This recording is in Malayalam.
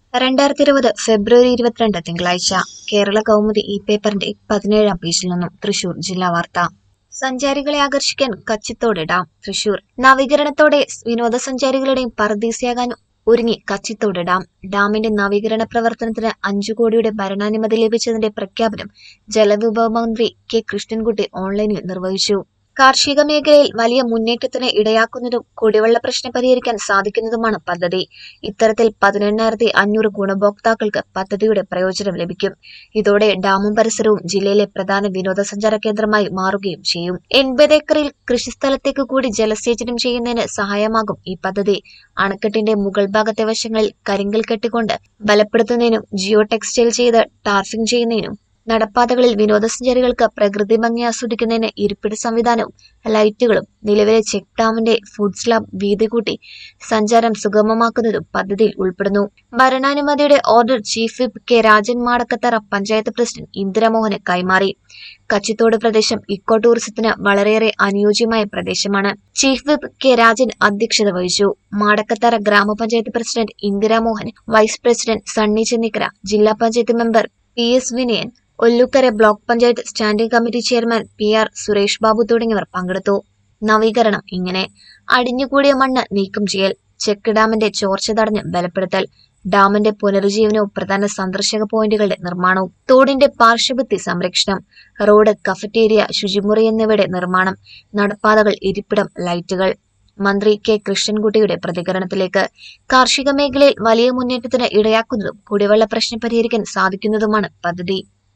രണ്ടായിരത്തി ഇരുപത് ഫെബ്രുവരി ഇരുപത്തിരണ്ട് തിങ്കളാഴ്ച കേരള കൗമുദി ഈ പേപ്പറിന്റെ പതിനേഴാം പേജിൽ നിന്നും തൃശൂർ ജില്ലാ വാർത്ത സഞ്ചാരികളെ ആകർഷിക്കാൻ കച്ചിത്തോട് ഡാം തൃശൂർ നവീകരണത്തോടെ വിനോദസഞ്ചാരികളുടെയും പർദീസയാകാൻ ഒരുങ്ങി കച്ചിത്തോട് ഡാം ഡാമിന്റെ നവീകരണ പ്രവർത്തനത്തിന് അഞ്ചു കോടിയുടെ ഭരണാനുമതി ലഭിച്ചതിന്റെ പ്രഖ്യാപനം ജലവിഭവ മന്ത്രി കെ കൃഷ്ണൻകുട്ടി ഓൺലൈനിൽ നിർവഹിച്ചു കാർഷിക മേഖലയിൽ വലിയ മുന്നേറ്റത്തിന് ഇടയാക്കുന്നതും കുടിവെള്ള പ്രശ്നം പരിഹരിക്കാൻ സാധിക്കുന്നതുമാണ് പദ്ധതി ഇത്തരത്തിൽ പതിനെണ്ണായിരത്തി അഞ്ഞൂറ് ഗുണഭോക്താക്കൾക്ക് പദ്ധതിയുടെ പ്രയോജനം ലഭിക്കും ഇതോടെ ഡാമും പരിസരവും ജില്ലയിലെ പ്രധാന വിനോദസഞ്ചാര കേന്ദ്രമായി മാറുകയും ചെയ്യും എൺപത് ഏക്കറിൽ കൃഷിസ്ഥലത്തേക്ക് കൂടി ജലസേചനം ചെയ്യുന്നതിന് സഹായമാകും ഈ പദ്ധതി അണക്കെട്ടിന്റെ മുകൾ ഭാഗത്തെ വശങ്ങളിൽ കരിങ്കൽ കെട്ടിക്കൊണ്ട് ബലപ്പെടുത്തുന്നതിനും ജിയോ ടെക്സ്റ്റൈൽ ചെയ്ത് ടാർഫിംഗ് ചെയ്യുന്നതിനും നടപ്പാതകളിൽ വിനോദസഞ്ചാരികൾക്ക് പ്രകൃതി ഭംഗി ആസ്വദിക്കുന്നതിന് ഇരിപ്പിട സംവിധാനവും ലൈറ്റുകളും നിലവിലെ ചെക്ക് ഡാമിന്റെ ഫുഡ് സ്ലാബ് വീതി കൂട്ടി സഞ്ചാരം സുഗമമാക്കുന്നതും പദ്ധതിയിൽ ഉൾപ്പെടുന്നു ഭരണാനുമതിയുടെ order chief whip K Rajan Madakkathara panchayat president ഇന്ദിരമോഹന് കൈമാറി കച്ചിത്തോട് പ്രദേശം ഇക്കോ ടൂറിസത്തിന് വളരെയേറെ അനുയോജ്യമായ പ്രദേശമാണ് ചീഫ് വിപ്പ് കെ രാജൻ അധ്യക്ഷത വഹിച്ചു മാടക്കത്തറ ഗ്രാമപഞ്ചായത്ത് president Indiramohan vice president Sunny Chennikkara ജില്ലാ panchayat member P S Vinayan Ollukkara block panchayat standing committee chairman P R Suresh Babu തുടങ്ങിയവർ പങ്കെടുത്തു നവീകരണം ഇങ്ങനെ അടിഞ്ഞുകൂടിയ മണ്ണ് നീക്കം ചെയ്യൽ ചെക്ക് ഡാമിന്റെ ചോർച്ച തടഞ്ഞ് ബലപ്പെടുത്തൽ ഡാമിന്റെ പുനരുജ്ജീവനവും പ്രധാന സന്ദർശക പോയിന്റുകളുടെ നിർമ്മാണവും തോടിന്റെ പാർശ്വഭിത്തി സംരക്ഷണം റോഡ് കഫറ്റേരിയ ശുചിമുറി എന്നിവയുടെ നിർമ്മാണം നടപ്പാതകൾ ഇരിപ്പിടം ലൈറ്റുകൾ മന്ത്രി കെ കൃഷ്ണൻകുട്ടിയുടെ പ്രതികരണത്തിലേക്ക് കാർഷിക മേഖലയിൽ വലിയ മുന്നേറ്റത്തിന് ഇടയാക്കുന്നതും കുടിവെള്ള പ്രശ്നം പരിഹരിക്കാൻ സാധിക്കുന്നതുമാണ് പദ്ധതി